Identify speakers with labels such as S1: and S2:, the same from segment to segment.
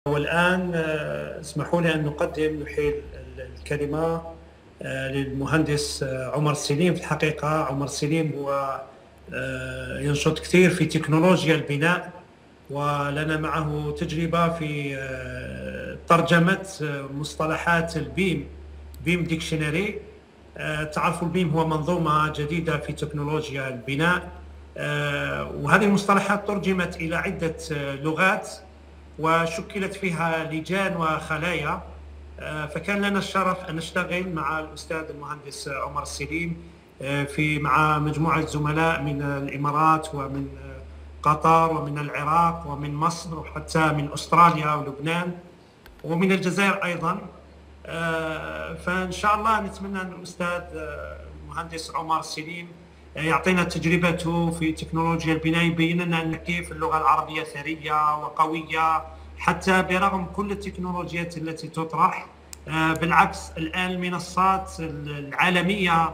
S1: والآن آه، اسمحوا لي أن نقدم نحيل الكلمة آه، للمهندس آه، عمر السليم في الحقيقة عمر السليم هو ينشط كثير في تكنولوجيا البناء ولنا معه تجربة في ترجمة مصطلحات البيم بيم ديكشنري تعرفوا البيم هو منظومة جديدة في تكنولوجيا البناء وهذه المصطلحات ترجمت إلى عدة لغات وشكلت فيها لجان وخلايا آه، فكان لنا الشرف ان نشتغل مع الاستاذ المهندس عمر السليم آه، في مع مجموعه زملاء من الامارات ومن قطر ومن العراق ومن مصر وحتى من استراليا ولبنان ومن الجزائر ايضا آه، فان شاء الله نتمنى ان الاستاذ المهندس عمر السليم يعطينا تجربته في تكنولوجيا البناء يبين لنا ان كيف اللغه العربيه ثريه وقويه حتى برغم كل التكنولوجيات التي تطرح آه، بالعكس الان المنصات العالميه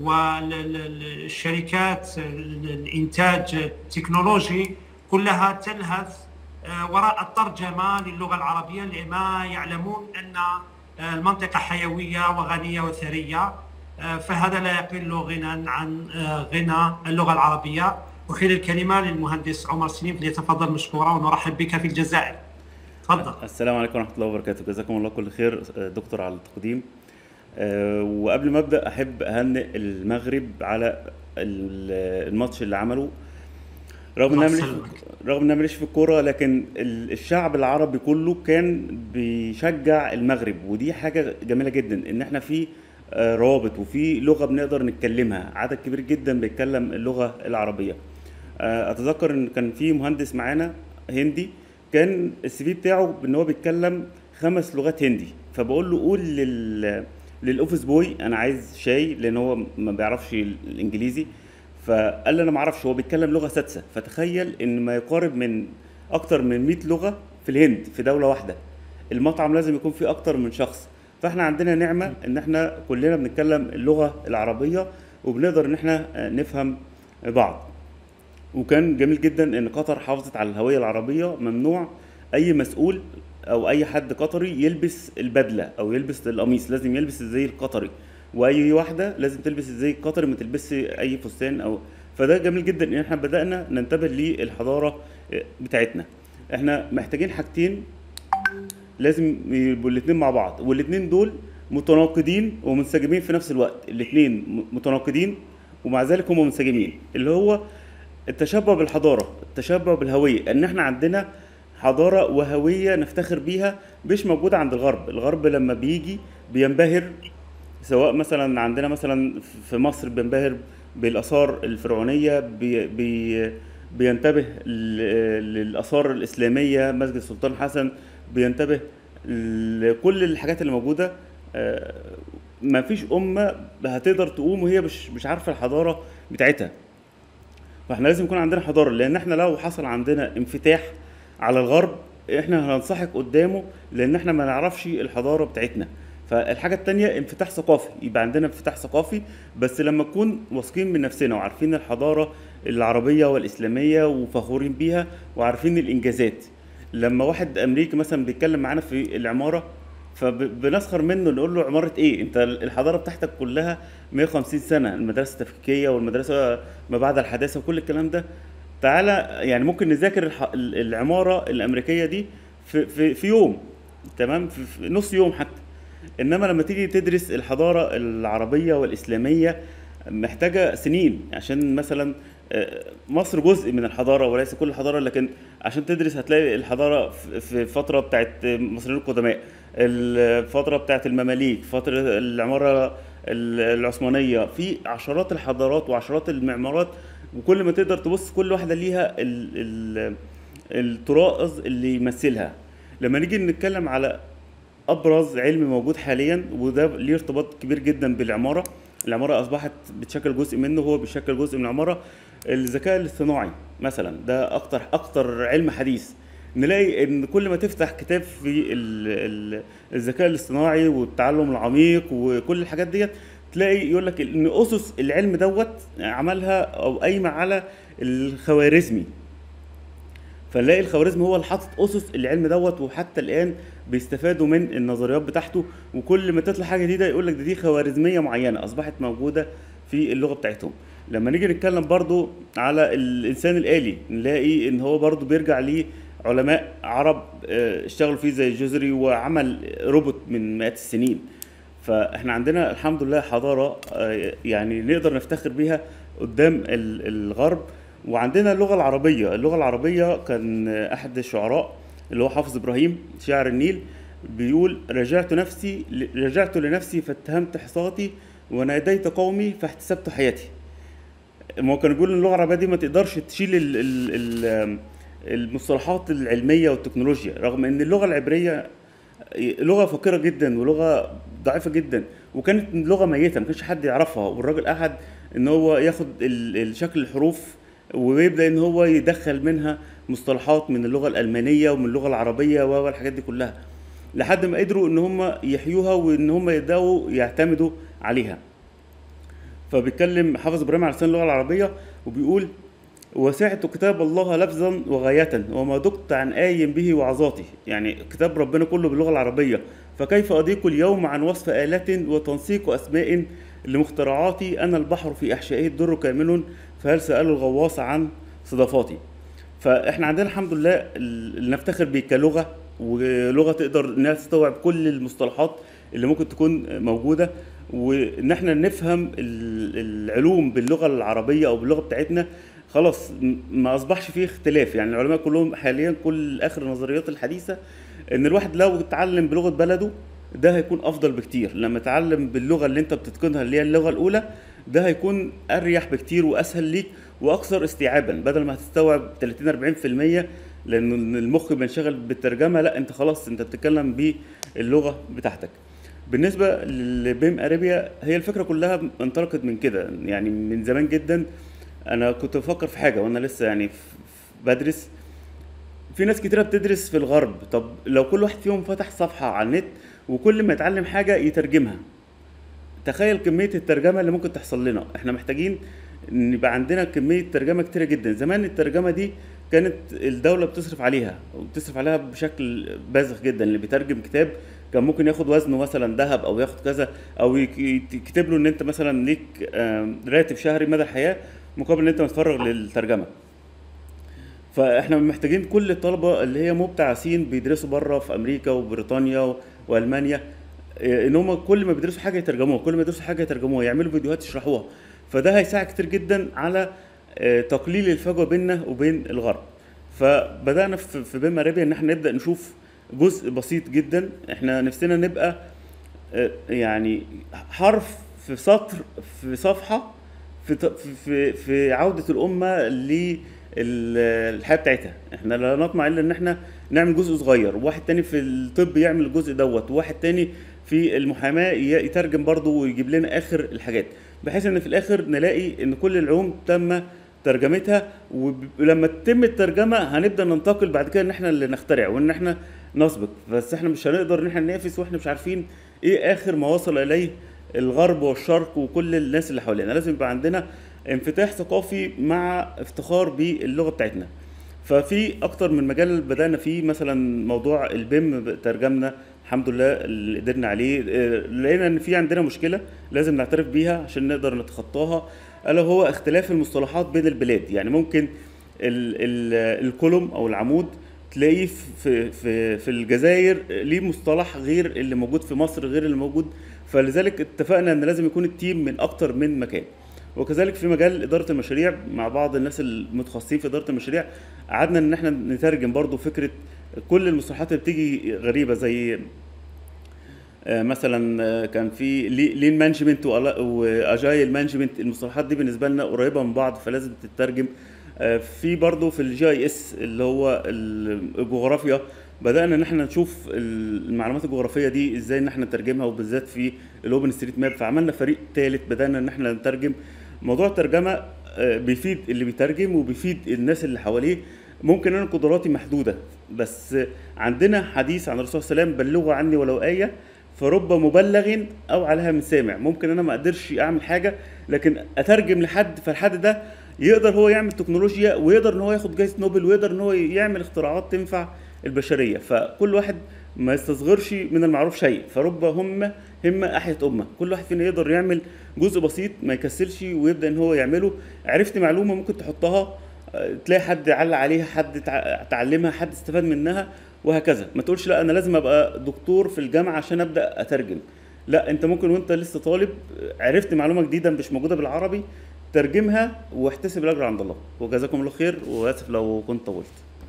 S1: والشركات الانتاج التكنولوجي كلها تلهث آه، وراء الترجمه للغه العربيه لما يعلمون ان آه، المنطقه حيويه وغنيه وثريه آه، فهذا لا يقل غنى عن آه، غنى اللغه العربيه احيل الكلمه للمهندس عمر سليم فليتفضل مشكورا ونرحب بك في الجزائر تفضل
S2: السلام عليكم ورحمه الله وبركاته جزاكم الله كل خير آه، دكتور على التقديم وقبل ما ابدا احب اهنئ المغرب على الماتش اللي عمله رغم ان انا رغم ان انا ماليش في الكوره لكن الشعب العربي كله كان بيشجع المغرب ودي حاجه جميله جدا ان احنا في آه، روابط وفي لغه بنقدر نتكلمها عدد كبير جدا بيتكلم اللغه العربيه آه، اتذكر ان كان في مهندس معانا هندي كان السي في بتاعه ان هو بيتكلم خمس لغات هندي فبقول له قول لل للاوفيس بوي انا عايز شاي لان هو ما بيعرفش الانجليزي فقال لي انا ما اعرفش هو بيتكلم لغه سادسه فتخيل ان ما يقارب من اكتر من 100 لغه في الهند في دوله واحده المطعم لازم يكون فيه اكتر من شخص فاحنا عندنا نعمه ان احنا كلنا بنتكلم اللغه العربيه وبنقدر ان احنا نفهم بعض وكان جميل جدا ان قطر حافظت على الهويه العربيه ممنوع اي مسؤول او اي حد قطري يلبس البدله او يلبس القميص لازم يلبس الزي القطري واي واحده لازم تلبس الزي القطري ما تلبسش اي فستان او فده جميل جدا ان احنا بدانا ننتبه للحضاره بتاعتنا احنا محتاجين حاجتين لازم يبقوا الاثنين مع بعض والاثنين دول متناقضين ومنسجمين في نفس الوقت الاثنين متناقضين ومع ذلك هم منسجمين اللي هو التشبع بالحضاره التشبع بالهويه ان احنا عندنا حضاره وهويه نفتخر بيها مش موجوده عند الغرب الغرب لما بيجي بينبهر سواء مثلا عندنا مثلا في مصر بينبهر بالاثار الفرعونيه بي بي بينتبه للاثار الاسلاميه مسجد السلطان حسن بينتبه لكل الحاجات اللي موجوده آه، ما فيش امه هتقدر تقوم وهي مش مش عارفه الحضاره بتاعتها فاحنا لازم يكون عندنا حضاره لان احنا لو حصل عندنا انفتاح على الغرب احنا هننسحق قدامه لان احنا ما نعرفش الحضاره بتاعتنا فالحاجة التانية انفتاح ثقافي يبقى عندنا انفتاح ثقافي بس لما نكون واثقين من نفسنا وعارفين الحضارة العربية والإسلامية وفخورين بيها وعارفين الإنجازات لما واحد امريكي مثلا بيتكلم معانا في العماره فبنسخر منه نقول له عماره ايه انت الحضاره بتاعتك كلها 150 سنه المدرسه التفكيكيه والمدرسه ما بعد الحداثه وكل الكلام ده تعالى يعني ممكن نذاكر العماره الامريكيه دي في في, في يوم تمام في, في نص يوم حتى انما لما تيجي تدرس الحضاره العربيه والاسلاميه محتاجه سنين عشان مثلا آه، مصر جزء من الحضاره وليس كل الحضاره لكن عشان تدرس هتلاقي الحضاره في فتره بتاعت المصريين القدماء الفتره بتاعت المماليك فتره العماره العثمانيه في عشرات الحضارات وعشرات المعمارات وكل ما تقدر تبص كل واحده ليها الطرائز اللي يمثلها لما نيجي نتكلم على ابرز علم موجود حاليا وده ليه ارتباط كبير جدا بالعماره العماره اصبحت بتشكل جزء منه هو بيشكل جزء من العماره الذكاء الاصطناعي مثلا ده اكتر اكتر علم حديث نلاقي ان كل ما تفتح كتاب في الذكاء الاصطناعي والتعلم العميق وكل الحاجات ديت تلاقي يقول لك ان اسس العلم دوت عملها او قايمه على الخوارزمي فنلاقي الخوارزمي هو اللي حاطط اسس العلم دوت وحتى الان بيستفادوا من النظريات بتاعته وكل ما تطلع حاجه جديده يقول لك ده دي خوارزميه معينه اصبحت موجوده في اللغه بتاعتهم لما نيجي نتكلم برضو على الانسان الالي نلاقي ان هو برضو بيرجع ليه علماء عرب آه، اشتغلوا فيه زي الجزري وعمل روبوت من مئات السنين فاحنا عندنا الحمد لله حضاره آه، يعني نقدر نفتخر بيها قدام ال- الغرب وعندنا اللغه العربيه اللغه العربيه كان احد الشعراء اللي هو حافظ ابراهيم شاعر النيل بيقول رجعت نفسي رجعت لنفسي فاتهمت حصاتي وناديت قومي فاحتسبت حياتي ما هو كانوا بيقولوا ان اللغه العربيه دي ما تقدرش تشيل ال ال ال المصطلحات العلميه والتكنولوجيا رغم ان اللغه العبريه لغه فقيره جدا ولغه ضعيفه جدا وكانت لغه ميته ما كانش حد يعرفها والراجل قعد ان هو ياخد ال- ال- شكل الحروف ويبدا ان هو يدخل منها مصطلحات من اللغه الالمانيه ومن اللغه العربيه والحاجات دي كلها لحد ما قدروا ان هم يحيوها وان هم يبداوا يعتمدوا عليها فبيتكلم حافظ ابراهيم على لسان اللغه العربيه وبيقول وسعت كتاب الله لفظا وغاية وما دقت عن آي به وعظاتي يعني كتاب ربنا كله باللغة العربية فكيف أضيق اليوم عن وصف آلات وتنسيق أسماء لمخترعاتي أنا البحر في أحشائه الدر كامل فهل سأل الغواص عن صدفاتي فاحنا عندنا الحمد لله اللي نفتخر بيه كلغه ولغه تقدر انها تستوعب كل المصطلحات اللي ممكن تكون موجوده وان احنا نفهم ال- العلوم باللغه العربيه او باللغه بتاعتنا خلاص م- ما اصبحش فيه اختلاف يعني العلماء كلهم حاليا كل اخر النظريات الحديثه ان الواحد لو اتعلم بلغه بلده ده هيكون افضل بكتير لما تتعلم باللغه اللي انت بتتقنها اللي هي اللغه الاولى ده هيكون اريح بكتير واسهل ليك واكثر استيعابا بدل ما هتستوعب 30 40% لان المخ بينشغل بالترجمه لا انت خلاص انت بتتكلم باللغه بتاعتك بالنسبه لبيم اريبيا هي الفكره كلها انطلقت من كده يعني من زمان جدا انا كنت بفكر في حاجه وانا لسه يعني في- في- بدرس في ناس كتيرة بتدرس في الغرب طب لو كل واحد فيهم فتح صفحة على النت وكل ما يتعلم حاجة يترجمها تخيل كمية الترجمة اللي ممكن تحصل لنا احنا محتاجين ان يبقى عندنا كمية ترجمة كتيرة جدا زمان الترجمة دي كانت الدولة بتصرف عليها وبتصرف عليها بشكل باذخ جدا اللي بيترجم كتاب كان ممكن ياخد وزنه مثلا ذهب او ياخد كذا او يك- يت- يكتب له ان انت مثلا ليك آم، راتب شهري مدى الحياة مقابل ان انت متفرغ للترجمة فاحنا محتاجين كل الطلبه اللي هي مبتعثين بيدرسوا بره في امريكا وبريطانيا و- والمانيا إيه، ان هم كل ما بيدرسوا حاجه يترجموها كل ما يدرسوا حاجه يترجموها يعملوا فيديوهات يشرحوها فده هيساعد كتير جدا على آه، تقليل الفجوه بيننا وبين الغرب فبدانا في في بيم ارابيا ان احنا نبدا نشوف جزء بسيط جدا احنا نفسنا نبقى آه، يعني حرف في سطر في صفحه في ت- في في, في عوده الامه للحياه بتاعتها احنا لا نطمع الا ان احنا نعمل جزء صغير وواحد تاني في الطب يعمل الجزء دوت وواحد تاني في المحاماه ي- يترجم برضه ويجيب لنا اخر الحاجات بحيث ان في الاخر نلاقي ان كل العلوم تم ترجمتها وب- ولما تتم الترجمه هنبدا ننتقل بعد كده ان احنا اللي نخترع وان احنا نسبق بس احنا مش هنقدر ان احنا ننافس واحنا مش عارفين ايه اخر ما وصل اليه الغرب والشرق وكل الناس اللي حوالينا لازم يبقى عندنا انفتاح ثقافي مع افتخار باللغه بتاعتنا ففي اكتر من مجال بدانا فيه مثلا موضوع البيم ترجمنا الحمد لله اللي قدرنا عليه اه، لقينا ان في عندنا مشكله لازم نعترف بيها عشان نقدر نتخطاها الا هو اختلاف المصطلحات بين البلاد يعني ممكن ال ال الكولوم او العمود تلاقيه في في في الجزائر ليه مصطلح غير اللي موجود في مصر غير اللي موجود فلذلك اتفقنا ان لازم يكون التيم من اكتر من مكان وكذلك في مجال اداره المشاريع مع بعض الناس المتخصصين في اداره المشاريع قعدنا ان احنا نترجم برضو فكره كل المصطلحات اللي بتيجي غريبه زي آه، مثلا آه، كان في لين مانجمنت واجايل مانجمنت المصطلحات دي بالنسبه لنا قريبه من بعض فلازم تترجم آه، في برضو في الجي اي اس اللي هو الجغرافيا بدانا ان احنا نشوف المعلومات الجغرافيه دي ازاي ان احنا نترجمها وبالذات في الاوبن ستريت ماب فعملنا فريق ثالث بدانا ان احنا نترجم موضوع الترجمه آه، بيفيد اللي بيترجم وبيفيد الناس اللي حواليه ممكن انا قدراتي محدوده بس عندنا حديث عن الرسول صلى الله عليه وسلم بلغوا عني ولو ايه فرب مبلغ او عليها من سامع ممكن انا ما اقدرش اعمل حاجه لكن اترجم لحد فالحد ده يقدر هو يعمل تكنولوجيا ويقدر ان هو ياخد جائزه نوبل ويقدر ان هو يعمل اختراعات تنفع البشريه فكل واحد ما يستصغرش من المعروف شيء فرب همه همه احيت امه كل واحد فينا يقدر يعمل جزء بسيط ما يكسلش ويبدا ان هو يعمله عرفت معلومه ممكن تحطها آه، تلاقي حد علق عليها حد تع- اتعلمها حد استفاد منها وهكذا ما تقولش لا انا لازم ابقى دكتور في الجامعه عشان ابدا اترجم لا انت ممكن وانت لسه طالب آه، عرفت معلومه جديده مش موجوده بالعربي ترجمها واحتسب الاجر عند الله وجزاكم الله خير واسف لو كنت طولت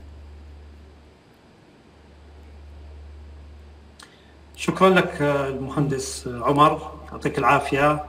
S1: شكرا لك آه، المهندس عمر يعطيك العافيه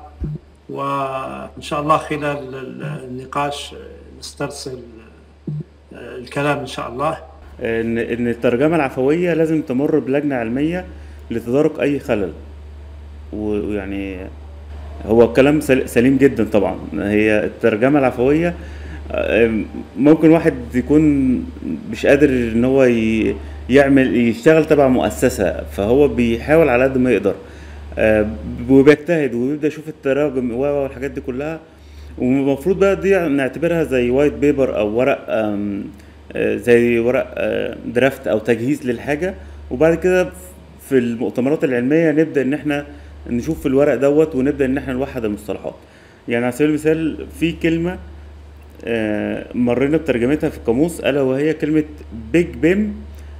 S1: وان شاء الله خلال ال- النقاش آه، نسترسل آه، الكلام ان شاء الله
S2: ان ان الترجمه العفويه لازم تمر بلجنه علميه لتدارك اي خلل و- ويعني هو الكلام سل- سليم جدا طبعا هي الترجمه العفويه آم، ممكن واحد يكون مش قادر ان هو ي- يعمل يشتغل تبع مؤسسه فهو بيحاول على قد ما يقدر آه، وبيجتهد وبيبدا يشوف التراجم و- والحاجات دي كلها والمفروض بقى دي نعتبرها زي وايت بيبر او ورق آم، آه، زي ورق آه، درافت او تجهيز للحاجه وبعد كده في المؤتمرات العلميه نبدا ان احنا نشوف في الورق دوت ونبدا ان احنا نوحد المصطلحات يعني على سبيل المثال في كلمه آه، مرينا بترجمتها في القاموس الا وهي كلمه بيج بيم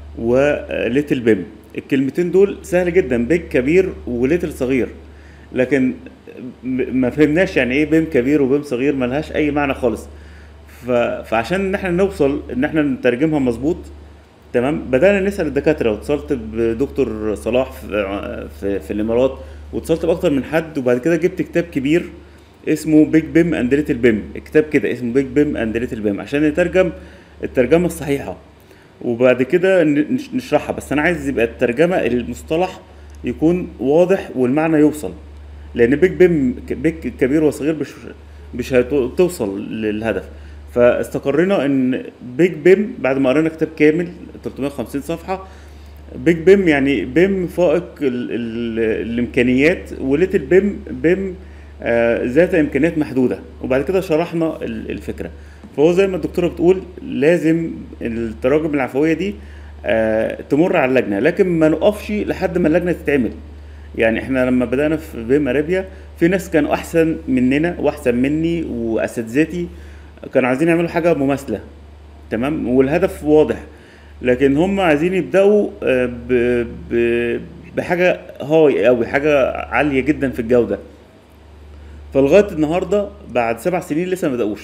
S2: وليتل بيم الكلمتين دول سهل جدا بيج كبير وليتل صغير لكن م- ما فهمناش يعني ايه بيم كبير وبيم صغير ملهاش اي معنى خالص ف... فعشان ان احنا نوصل ان احنا نترجمها مظبوط تمام بدانا نسال الدكاتره واتصلت بدكتور صلاح في, في, في الامارات واتصلت باكتر من حد وبعد كده جبت كتاب كبير اسمه بيج بيم اند ليتل بيم كتاب كده اسمه بيج بيم اند ليتل بيم عشان نترجم الترجمه الصحيحه وبعد كده ن- نش- نشرحها بس انا عايز يبقى الترجمه المصطلح يكون واضح والمعنى يوصل لان بيج بيم ك- بيج كبير وصغير مش مش هتوصل للهدف فاستقرينا ان بيج بيم بعد ما قرينا كتاب كامل 350 صفحه بيج بيم يعني بيم فائق ال ال الامكانيات وليتل بيم بيم آه ذات امكانيات محدوده وبعد كده شرحنا ال- الفكره فهو زي ما الدكتوره بتقول لازم التراجم العفويه دي آه تمر على اللجنه لكن ما نقفش لحد ما اللجنه تتعمل يعني احنا لما بدانا في بيم ارابيا في ناس كانوا احسن مننا واحسن مني واساتذتي كانوا عايزين يعملوا حاجه مماثله تمام والهدف واضح لكن هم عايزين يبداوا آه، ب- ب- بحاجه هاي قوي حاجه عاليه جدا في الجوده فلغايه النهارده بعد سبع سنين لسه ما بداوش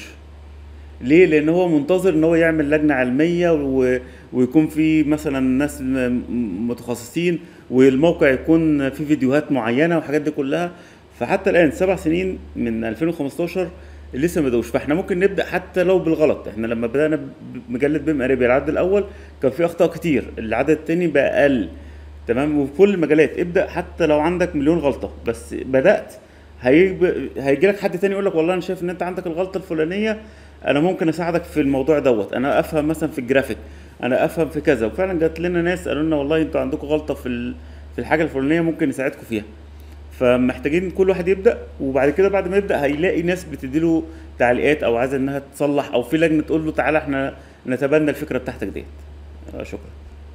S2: ليه لان هو منتظر ان هو يعمل لجنه علميه و... ويكون في مثلا ناس م- متخصصين والموقع يكون فيه فيديوهات معينه والحاجات دي كلها فحتى الان سبع سنين من 2015 لسه ما بدأوش فاحنا ممكن نبدا حتى لو بالغلط احنا لما بدانا بمجله بيم اريبيا العدد الاول كان في اخطاء كتير العدد التاني بقى اقل تمام وفي كل المجالات ابدا حتى لو عندك مليون غلطه بس بدات هيجي هيجي لك حد تاني يقول لك والله انا شايف ان انت عندك الغلطه الفلانيه انا ممكن اساعدك في الموضوع دوت انا افهم مثلا في الجرافيك انا افهم في كذا وفعلا جات لنا ناس قالوا لنا والله انتوا عندكم غلطه في ال- في الحاجه الفلانيه ممكن نساعدكم فيها فمحتاجين كل واحد يبدا وبعد كده بعد ما يبدا هيلاقي ناس بتديله تعليقات او عايزه انها تصلح او في لجنه تقول له تعالى احنا نتبنى الفكره بتاعتك ديت آه، شكرا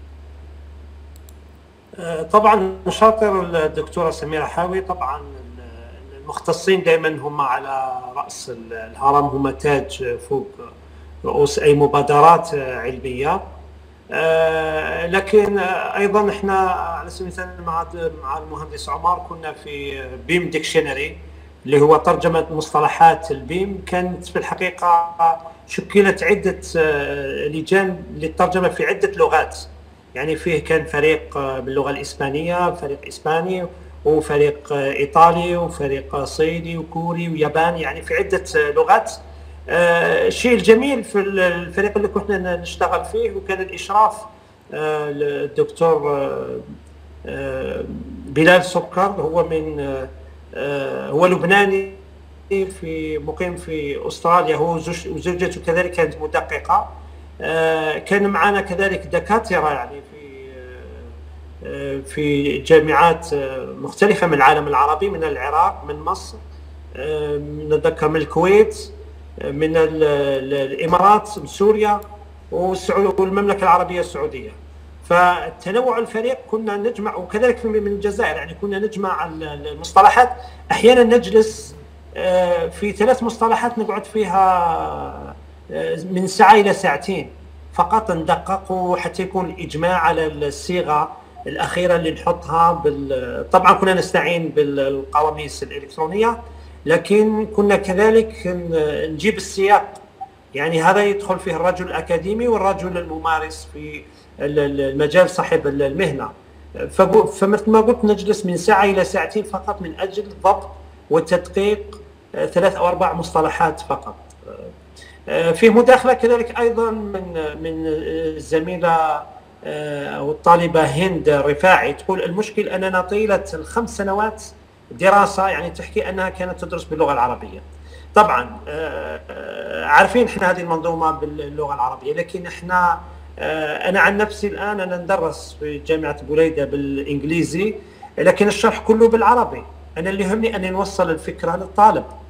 S1: آه، طبعا شاطر الدكتوره سميره حاوي طبعا المختصين دائما هم على راس الهرم هم تاج فوق رؤوس اي مبادرات علميه آه، لكن آه، ايضا احنا على سبيل المثال مع مع المهندس عمر كنا في بيم ديكشنري اللي هو ترجمه مصطلحات البيم كانت في الحقيقه شكلت عده آه، لجان للترجمه في عده لغات يعني فيه كان فريق آه، باللغه الاسبانيه فريق اسباني وفريق آه، ايطالي وفريق آه، صيني وكوري وياباني يعني في عده آه، لغات آه، الشيء الجميل في الفريق اللي كنا نشتغل فيه وكان الاشراف آه، الدكتور آه، آه، بلال سكر هو من آه، آه، هو لبناني في مقيم في استراليا هو وزوج- وزوجته كذلك كانت مدققه آه، كان معنا كذلك دكاتره يعني في آه، في جامعات آه، مختلفه من العالم العربي من العراق من مصر آه، نتذكر من الكويت من الامارات سوريا والمملكه العربيه السعوديه فتنوع الفريق كنا نجمع وكذلك من الجزائر يعني كنا نجمع المصطلحات احيانا نجلس آه، في ثلاث مصطلحات نقعد فيها آه، من ساعه الى ساعتين فقط ندقق حتى يكون الاجماع على الصيغه الاخيره اللي نحطها بال... طبعا كنا نستعين بالقواميس الالكترونيه لكن كنا كذلك نجيب السياق يعني هذا يدخل فيه الرجل الاكاديمي والرجل الممارس في المجال صاحب المهنه فمثل ما قلت نجلس من ساعه الى ساعتين فقط من اجل ضبط وتدقيق ثلاث او اربع مصطلحات فقط. في مداخله كذلك ايضا من من الزميله او الطالبه هند رفاعي تقول المشكل اننا طيله الخمس سنوات دراسه يعني تحكي انها كانت تدرس باللغه العربيه. طبعا عارفين احنا هذه المنظومه باللغه العربيه لكن احنا آه، انا عن نفسي الان انا ندرس في جامعه بوليده بالانجليزي لكن الشرح كله بالعربي انا اللي يهمني ان نوصل الفكره للطالب